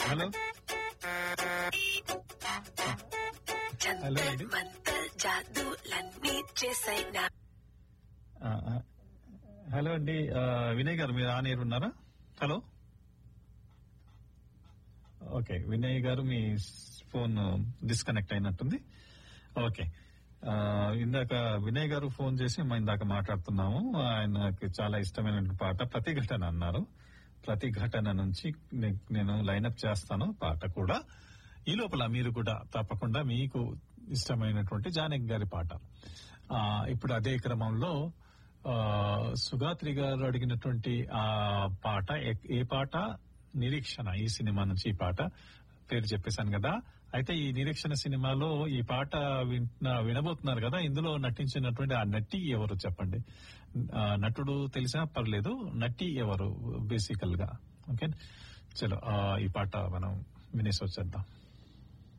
hello hello అండి మంతర్ జాదులన్నీ చేసైనా ఆ, ఆ, హలో అండి ఆ, వినయ్ గారు మీరు ఆన్ ఎయిర్ ఉన్నారా హలో ఓకే వినయ్ గారు మీ ఫోన్ డిస్కనెక్ట్ అయినట్టుంది ఓకే ఆ, ఇందాక వినయ్ గారు ఫోన్ చేసి మా ఇందాక మాట్లాడుతున్నాము ఆయనకి చాలా ఇష్టమైన పాట ప్రతిఘటన అన్నారు ప్రతిఘటన నుంచి నే- నేను లైనప్ చేస్తాను పాట కూడా ఈ లోపల మీరు కూడా తప్పకుండా మీకు ఇష్టమైనటువంటి జానకి గారి పాట ఆ, ఇప్పుడు అదే క్రమంలో ఆ, సుగాత్రి గారు అడిగినటువంటి ఆ పాట ఏ- ఏ పాట నిరీక్షణ ఈ సినిమా నుంచి ఈ పాట పేరు చెప్పేశాను కదా అయితే ఈ నిరీక్షణ సినిమాలో ఈ పాట వింటున్న వినబోతున్నారు కదా ఇందులో నటించినటువంటి ఆ నటి ఎవరు చెప్పండి ఆ, నటుడు తెలిసినా పర్లేదు నటి ఎవరు బేసికల్ గా ఓకే చలో ఆ, ఈ పాట మనం వినేసి వచ్చేద్దాం